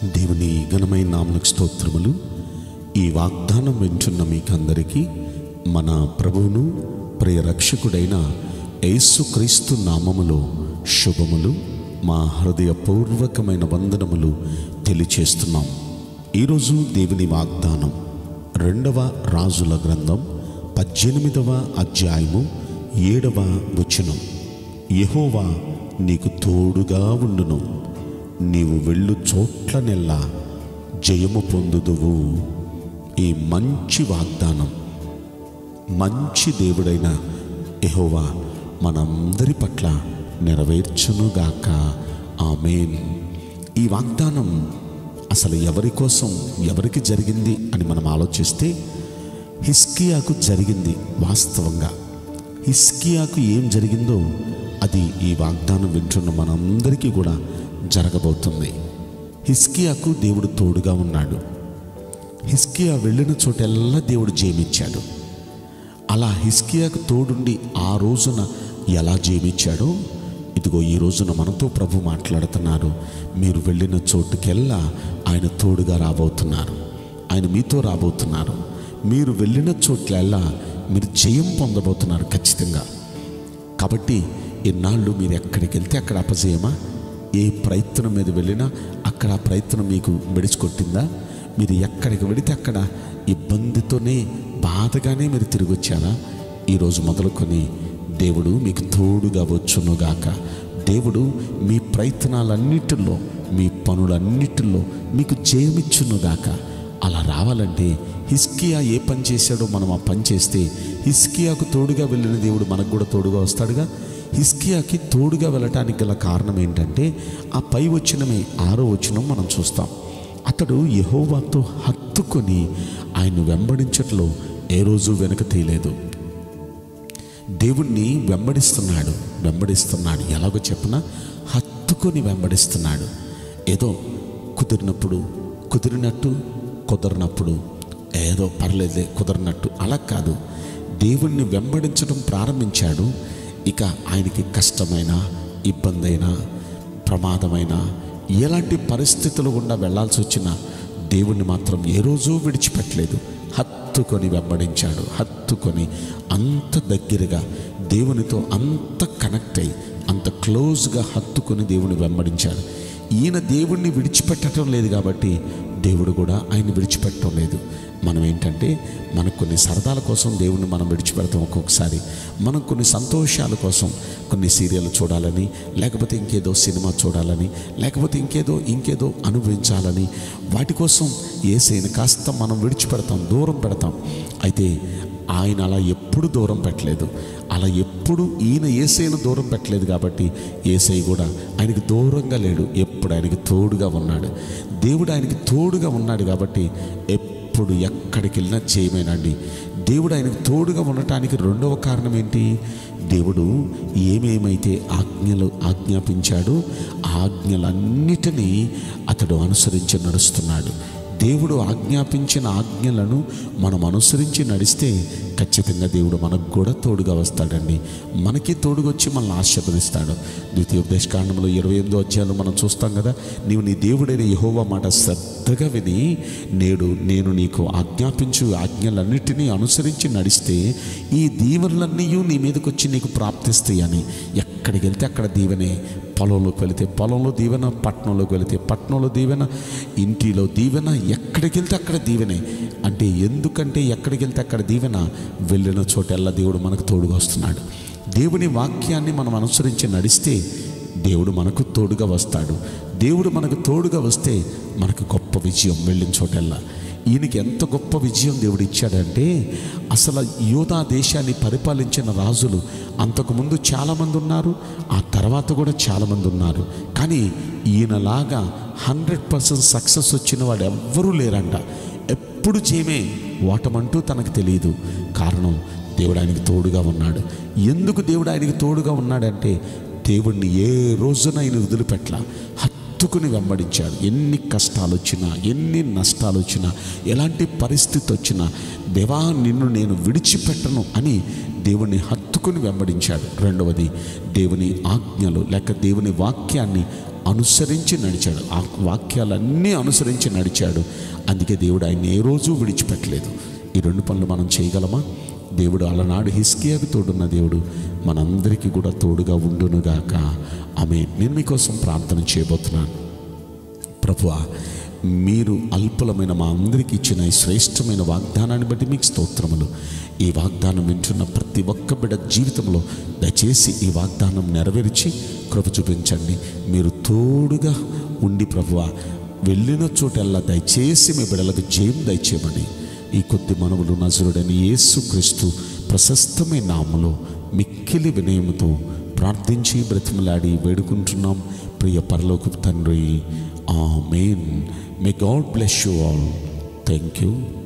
దేవుని ఘనమైన నామలకు స్తోత్రములు ఈ వాగ్దానం వింటున్న మీకందరికీ మన ప్రభువును ప్రియ రక్షకుడైన యేసుక్రీస్తు నామములో శుభములు మా హృదయపూర్వకమైన వందనములు తెలియచేస్తున్నాం ఈరోజు దేవుని వాగ్దానం రెండవ రాజుల గ్రంథం పద్దెనిమిదవ అధ్యాయము ఏడవ వచనం యెహోవా నీకు తోడుగా ఉండును నీవు వెళ్ళు చోట్లనెల్లా జయము పొందుదువు ఈ మంచి వాగ్దానం మంచి దేవుడైన యెహోవా మనందరి పట్ల నెరవేర్చునుగాక ఆమెన్ ఈ వాగ్దానం అసలు ఎవరి కోసం ఎవరికి జరిగింది అని మనం ఆలోచిస్తే హిస్కియాకు జరిగింది వాస్తవంగా హిస్కియాకు ఏం జరిగిందో అది ఈ వాగ్దానం వింటున్న మనందరికీ కూడా జరగబోతుంది హిస్కియాకు దేవుడు తోడుగా ఉన్నాడు హిస్కియా వెళ్ళిన చోటెల్లా దేవుడు జయమిచ్చాడు అలా హిస్కియాకు తోడుండి ఆ రోజున ఎలా జయమిచ్చాడో ఇదిగో ఈ రోజున మనతో ప్రభు మాట్లాడుతున్నారు మీరు వెళ్ళిన చోటుకెల్లా ఆయన తోడుగా రాబోతున్నారు ఆయన మీతో రాబోతున్నారు మీరు వెళ్ళిన చోట్లల్లా మీరు జయం పొందబోతున్నారు ఖచ్చితంగా కాబట్టి ఇన్నాళ్ళు మీరు ఎక్కడికి వెళ్తే అక్కడ అపజయమా ఏ ప్రయత్నం మీద వెళ్ళినా అక్కడ ఆ ప్రయత్నం మీకు మెడిచికొట్టిందా మీరు ఎక్కడికి వెళితే అక్కడ ఇబ్బందితోనే బాధగానే మీరు తిరిగి వచ్చారా ఈరోజు మొదలుకొని దేవుడు మీకు తోడుగా వచ్చునుగాక దేవుడు మీ ప్రయత్నాలన్నిటిలో మీ పనులన్నిటిలో మీకు జయమిచ్చునుగాక అలా రావాలంటే హిస్కియా ఏ పని చేశాడో మనం ఆ పని చేస్తే హిస్కియాకు తోడుగా వెళ్ళిన దేవుడు మనకు కూడా తోడుగా వస్తాడుగా హిస్కియాకి తోడుగా వెళ్ళటానికి గల కారణం ఏంటంటే ఆ పై వచ్చినమే ఆరో వచనం మనం చూస్తాం అతడు యహోవాతో హత్తుకొని ఆయన వెంబడించట్లో ఏ రోజు వెనక తీయలేదు దేవుణ్ణి వెంబడిస్తున్నాడు వెంబడిస్తున్నాడు ఎలాగో చెప్పిన హత్తుకొని వెంబడిస్తున్నాడు ఏదో కుదిరినప్పుడు కుదిరినట్టు కుదరినప్పుడు ఏదో పర్లేదులే కుదరినట్టు అలా కాదు దేవుణ్ణి వెంబడించడం ప్రారంభించాడు ఇక ఆయనకి కష్టమైన ఇబ్బంది అయినా ప్రమాదమైన ఎలాంటి పరిస్థితులు గుండా వెళ్ళాల్సి వచ్చినా దేవుణ్ణి మాత్రం ఏ రోజూ విడిచిపెట్టలేదు హత్తుకొని వెంబడించాడు హత్తుకొని అంత దగ్గరగా దేవునితో అంత కనెక్ట్ అయి అంత క్లోజ్గా హత్తుకొని దేవుని వెంబడించాడు ఈయన దేవుణ్ణి విడిచిపెట్టడం లేదు కాబట్టి దేవుడు కూడా ఆయన విడిచిపెట్టడం లేదు మనం ఏంటంటే మనకు కొన్ని సరదాల కోసం దేవుణ్ణి మనం విడిచిపెడతాం ఒక్కొక్కసారి మనం కొన్ని సంతోషాల కోసం కొన్ని సీరియల్ చూడాలని లేకపోతే ఇంకేదో సినిమా చూడాలని లేకపోతే ఇంకేదో ఇంకేదో అనుభవించాలని వాటి కోసం ఏసైని కాస్త మనం విడిచిపెడతాం దూరం పెడతాం అయితే ఆయన అలా ఎప్పుడు దూరం పెట్టలేదు అలా ఎప్పుడు ఈయన ఏసైను దూరం పెట్టలేదు కాబట్టి ఏసై కూడా ఆయనకి దూరంగా లేడు ఎప్పుడు ఆయనకి తోడుగా ఉన్నాడు దేవుడు ఆయనకి తోడుగా ఉన్నాడు కాబట్టి ఎప్పుడు ఎక్కడికి వెళ్ళినా చేయమేనండి దేవుడు ఆయనకు తోడుగా ఉండటానికి రెండవ కారణం ఏంటి దేవుడు ఏమేమైతే ఆజ్ఞలు ఆజ్ఞాపించాడో ఆ ఆజ్ఞలన్నిటినీ అతడు అనుసరించి నడుస్తున్నాడు దేవుడు ఆజ్ఞాపించిన ఆజ్ఞలను మనం అనుసరించి నడిస్తే ఖచ్చితంగా దేవుడు మనకు కూడా తోడుగా వస్తాడండి మనకి తోడుగా వచ్చి మనల్ని ఆశీర్వదిస్తాడు ద్వితీయోపదేశ కాండంలో ఇరవై ఎనిమిదో అధ్యాయంలో మనం చూస్తాం కదా నీవు నీ దేవుడైన యహోవా మాట శ్రద్ధగా విని నేడు నేను నీకు ఆజ్ఞాపించు ఆజ్ఞలన్నిటినీ అనుసరించి నడిస్తే ఈ దీవెనలన్నీ నీ మీదకి వచ్చి నీకు ప్రాప్తిస్తాయి అని ఎక్కడికి వెళ్తే అక్కడ దీవెనే పొలంలోకి వెళితే పొలంలో దీవెన పట్టణంలోకి వెళితే పట్టణంలో దీవెన ఇంటిలో దీవెన ఎక్కడికి వెళ్తే అక్కడ దీవెనే అంటే ఎందుకంటే ఎక్కడికి వెళ్తే అక్కడ దీవెన వెళ్ళిన చోటెల్లా దేవుడు మనకు తోడుగా వస్తున్నాడు దేవుని వాక్యాన్ని మనం అనుసరించి నడిస్తే దేవుడు మనకు తోడుగా వస్తాడు దేవుడు మనకు తోడుగా వస్తే మనకు గొప్ప విజయం వెళ్ళిన చోటెల్లా ఈయనకి ఎంత గొప్ప విజయం దేవుడు ఇచ్చాడంటే అసలు యోధా దేశాన్ని పరిపాలించిన రాజులు అంతకుముందు చాలామంది ఉన్నారు ఆ తర్వాత కూడా చాలామంది ఉన్నారు కానీ ఈయనలాగా హండ్రెడ్ పర్సెంట్ సక్సెస్ వచ్చిన వాడు ఎవ్వరూ లేరంట ఎప్పుడు చేయమే ఓటమంటూ తనకు తెలియదు కారణం దేవుడు ఆయనకి తోడుగా ఉన్నాడు ఎందుకు దేవుడు ఆయనకి తోడుగా ఉన్నాడంటే దేవుణ్ణి ఏ రోజున ఆయన వదిలిపెట్ల హత్తుకుని వెంబడించాడు ఎన్ని కష్టాలు వచ్చినా ఎన్ని నష్టాలు వచ్చినా ఎలాంటి పరిస్థితి వచ్చినా దేవా నిన్ను నేను విడిచిపెట్టను అని దేవుని హత్తుకుని వెంబడించాడు రెండవది దేవుని ఆజ్ఞలు లేక దేవుని వాక్యాన్ని అనుసరించి నడిచాడు ఆ వాక్యాలన్నీ అనుసరించి నడిచాడు అందుకే దేవుడు ఆయన ఏ రోజు విడిచిపెట్టలేదు ఈ రెండు పనులు మనం చేయగలమా దేవుడు అలనాడు హిస్కియాకు తోడున్న దేవుడు మనందరికీ కూడా తోడుగా ఉండునుగాక ఆమె నేను మీకోసం ప్రార్థన చేయబోతున్నాను ప్రభువా మీరు అల్పులమైన మా అందరికీ ఇచ్చిన ఈ శ్రేష్టమైన వాగ్దానాన్ని బట్టి మీకు స్తోత్రములు ఈ వాగ్దానం వింటున్న ప్రతి ఒక్క బిడ్డ జీవితంలో దయచేసి ఈ వాగ్దానం నెరవేర్చి కృప చూపించండి మీరు తోడుగా ఉండి ప్రభువా వెళ్ళిన చోటల్లా దయచేసి మీ బిడ్డలకు జయం దయచేయమని ఈ కొద్ది మనవులు నజరుడని యేసుక్రీస్తు ప్రశస్తమైన నామలో మిక్కిలి వినయముతో ప్రార్థించి బ్రతిమలాడి వేడుకుంటున్నాం ప్రియ పరలోక తండ్రి amen may God bless you all thank you